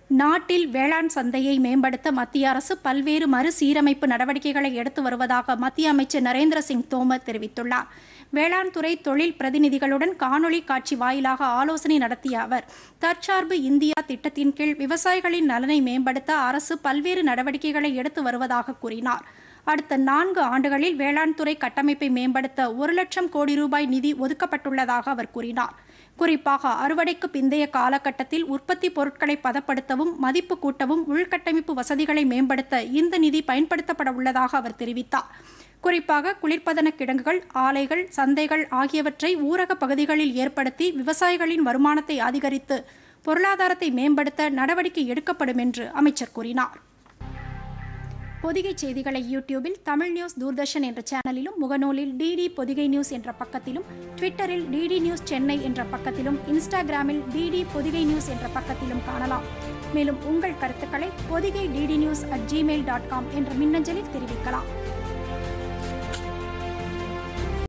நாட்டில் வேளாண் சந்தையை மேம்படுத்த மத்திய அரசு பல்வேறு மறுசீரமைப்பு நடவடிக்கைகளை எடுத்து வருவதாக மத்திய அமைச்சர் நரேந்திர சிங் தோமர் தெரிவித்துள்ளார் வேளாண் துறை தொழில் பிரதிநிதிகளுடன் காணொளி காட்சி வாயிலாக ஆலோசனை நடத்திய அவர் தற்சார்பு இந்தியா திட்டத்தின் கீழ் விவசாயிகளின் நலனை மேம்படுத்த அரசு பல்வேறு நடவடிக்கைகளை எடுத்து வருவதாக கூறினார் அடுத்த நான்கு ஆண்டுகளில் வேளாண் துறை கட்டமைப்பை மேம்படுத்த ஒரு லட்சம் கோடி ரூபாய் நிதி ஒதுக்கப்பட்டுள்ளதாக அவர் கூறினார் குறிப்பாக அறுவடைக்கு பிந்தைய காலகட்டத்தில் உற்பத்தி பொருட்களை பதப்படுத்தவும் மதிப்பு கூட்டவும் உள்கட்டமைப்பு வசதிகளை மேம்படுத்த இந்த நிதி பயன்படுத்தப்பட உள்ளதாக அவர் தெரிவித்தார் குறிப்பாக குளிர்பதன கிடங்குகள் ஆலைகள் சந்தைகள் ஆகியவற்றை ஊரக பகுதிகளில் ஏற்படுத்தி விவசாயிகளின் வருமானத்தை அதிகரித்து பொருளாதாரத்தை மேம்படுத்த நடவடிக்கை எடுக்கப்படும் என்று அமைச்சர் கூறினார் பொதிகை செய்திகளை யூடியூபில் தமிழ் நியூஸ் தூர்தர்ஷன் என்ற சேனலிலும் முகநூலில் டிடி பொதிகை நியூஸ் என்ற பக்கத்திலும் ட்விட்டரில் டிடி நியூஸ் சென்னை என்ற பக்கத்திலும் இன்ஸ்டாகிராமில் டிடி பொதிகை நியூஸ் என்ற பக்கத்திலும் காணலாம் மேலும் உங்கள் கருத்துக்களை Podhigai DD news at Gmail dot com என்ற மின்னஞ்சலில் தெரிவிக்கலாம்